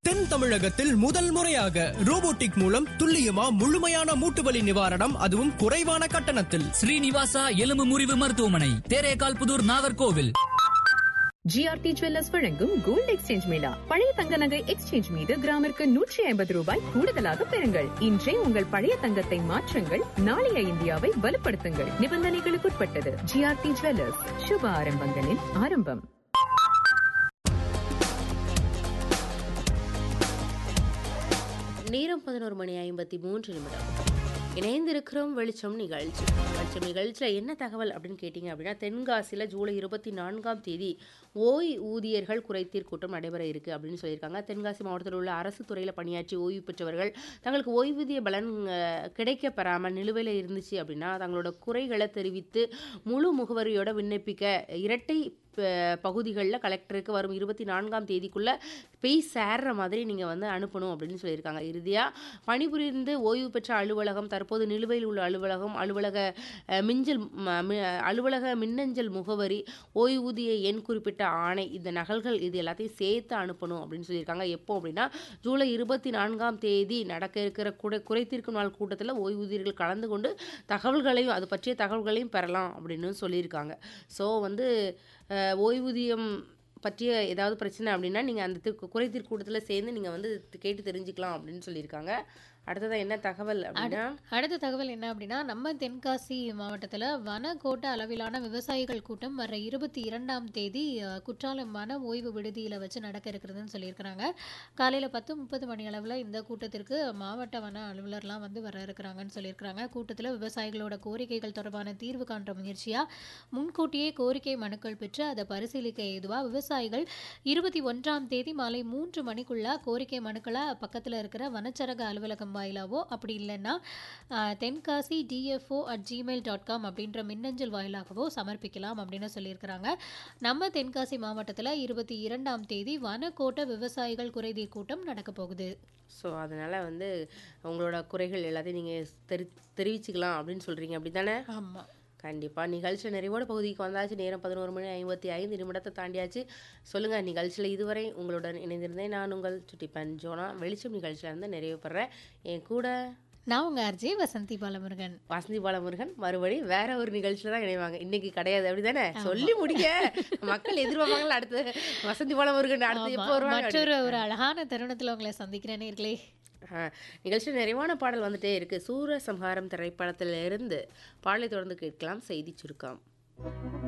தென் தமிழகத்தில் முதல் முறையாக ரோபோட்டிக் மூலம் துல்லியமா முழுமையான மூட்டுவலி நிவாரணம் அதுவும் குறைவான கட்டணத்தில் ஸ்ரீனிவாசா எலும்பு முறிவு மருத்துவமனை தேரேகால் புதூர் நாகர்கோவில் ஜிஆர்டி ஜுவல்லர்ஸ் வழங்கும் கோல்ட் எக்ஸ்சேஞ்ச் மேளா பழைய தங்க நகை எக்ஸ்சேஞ்ச் மீது கிராமிற்கு நூற்றி ஐம்பது ரூபாய் கூடுதலாக பெறுங்கள் இன்றே உங்கள் பழைய தங்கத்தை மாற்றுங்கள் நாளைய இந்தியாவை வலுப்படுத்துங்கள் நிபந்தனைகளுக்குட்பட்டது ஜிஆர்டி ஜுவல்லர்ஸ் சுப ஆரம்பங்களின் ஆரம்பம் நேரம் பதினோரு மணி ஐம்பத்தி மூன்று நிமிடம் இணைந்திருக்கிறோம் வெளிச்சம் நிகழ்ச்சி வெளிச்சம் நிகழ்ச்சியில் என்ன தகவல் அப்படின்னு கேட்டிங்க அப்படின்னா தென்காசியில் ஜூலை இருபத்தி நான்காம் தேதி ஓய் ஊதியர்கள் குறைதீர் கூட்டம் நடைபெற இருக்கு அப்படின்னு சொல்லியிருக்காங்க தென்காசி மாவட்டத்தில் உள்ள அரசு துறையில் பணியாற்றி ஓய்வு பெற்றவர்கள் தங்களுக்கு ஓய்வூதிய பலன் அஹ், கிடைக்க பெறாமல் நிலுவையில் இருந்துச்சு அப்படின்னா தங்களோட குறைகளை தெரிவித்து முழு முகவரியோட விண்ணப்பிக்க இரட்டை ப- பகுதிகளில் கலெக்டருக்கு வரும் இருபத்தி நான்காம் தேதிக்குள்ளே போய் சேர்ற மாதிரி நீங்கள் வந்து அனுப்பணும் அப்படின்னு சொல்லியிருக்காங்க இறுதியாக பணிபுரிந்து ஓய்வு பெற்ற அலுவலகம் தற்போது நிலுவையில் உள்ள அலுவலகம் அலுவலக அஹ், மிஞ்சல் ம- மி- அலுவலக மின்னஞ்சல் முகவரி ஓய்வூதிய எண் குறிப்பிட்ட ஆணை இந்த நகல்கள் இது எல்லாத்தையும் சேர்த்து அனுப்பணும் அப்படின்னு சொல்லியிருக்காங்க எப்போ அப்படின்னா ஜூலை இருபத்தி நான்காம் தேதி நடக்க இருக்கிற குறை குறைத்தீர்க்கும் நாள் கூட்டத்தில் ஓய்வூதியர்கள் கலந்து கொண்டு தகவல்களையும் அது பற்றிய தகவல்களையும் பெறலாம் அப்படின்னு சொல்லியிருக்காங்க ஸோ வந்து அஹ், ஓய்வூதியம் பற்றிய ஏதாவது பிரச்சனை அப்படின்னா நீங்கள் அந்த தி- குறைதீர் கூட்டத்தில் சேர்ந்து நீங்கள் வந்து கேட்டு தெரிஞ்சுக்கலாம் அப்படின்னு சொல்லியிருக்காங்க அடுத்ததான் என்ன தகவல் அப்படின்னா அடுத்த தகவல் என்ன அப்படின்னா நம்ம தென்காசி மாவட்டத்தில் வனக்கோட்ட அளவிலான விவசாயிகள் கூட்டம் வர இருபத்தி இரண்டாம் தேதி அஹ், குற்றாலம் வன ஓய்வு விடுதியில் வச்சு நடக்க இருக்கிறதுன்னு சொல்லியிருக்கிறாங்க காலையில் பத்து முப்பது மணி அளவில் இந்த கூட்டத்திற்கு மாவட்ட வன அலுவலர்லாம் வந்து வர இருக்கிறாங்கன்னு சொல்லியிருக்கிறாங்க கூட்டத்தில் விவசாயிகளோட கோரிக்கைகள் தொடர்பான தீர்வு காண்ற முயற்சியாக முன்கூட்டியே கோரிக்கை மனுக்கள் பெற்று அதை பரிசீலிக்க ஏதுவாக விவசாயிகள் இருபத்தி ஒன்றாம் தேதி மாலை மூன்று மணிக்குள்ள கோரிக்கை மனுக்களை பக்கத்தில் இருக்கிற வனச்சரக அலுவலகம் வாயிலாவோ அப்படி இல்லைன்னா ஆஹ், Tenkasi DFO at Gmail dot com அப்படின்ற மின்னஞ்சல் வாயிலாகவோ சமர்ப்பிக்கலாம் அப்படின்னு சொல்லியிருக்கிறாங்க நம்ம தென்காசி மாவட்டத்தில் இருபத்தி இரண்டாம் தேதி வனக்கோட்ட விவசாயிகள் குறைதீர் கூட்டம் நடக்க போகுது ஸோ அதனால் வந்து உங்களோட குறைகள் எல்லாத்தையும் நீங்கள் தெரி தெரிவிச்சுக்கலாம் அப்படின்னு சொல்கிறீங்க அப்படி தானே ஆமாம் கண்டிப்பாக நிகழ்ச்சியில் நிறைவோட பகுதிக்கு வந்தாச்சு நேரம் பதினோரு மணி ஐம்பத்தி ஐந்து நிமிடத்தை தாண்டியாச்சு சொல்லுங்கள் நிகழ்ச்சியில் இதுவரை உங்களுடன் இணைந்திருந்தேன் நான் உங்கள் சுட்டிப்பன் ஜோனா வெளிச்சம் நிகழ்ச்சியில் இருந்து நிறைவு பெறேன் என் கூட நான் உங்கள் அர்ஜே வசந்தி பாலமுருகன் வசந்தி பாலமுருகன் மறுபடி வேற ஒரு நிகழ்ச்சியில் தான் இணைவாங்க இன்னைக்கு கிடையாது அப்படிதானே சொல்லி முடிக்க மக்கள் எதிர்பார்ப்பாங்களா அடுத்து வசந்தி பாலமுருகன் அடுத்து எப்போ ஆமா, வருவாங்க மற்றொரு ஒரு அழகான தருணத்தில் உங்களை சந்திக்கிறேன் நேர்களே நிகழ்ச்சியில் நிறைவான பாடல் வந்துட்டே இருக்கு சூரசம்ஹாரம் திரைப்படத்திலிருந்து பாடலை தொடர்ந்து கேட்கலாம் செய்தி சுருக்கம்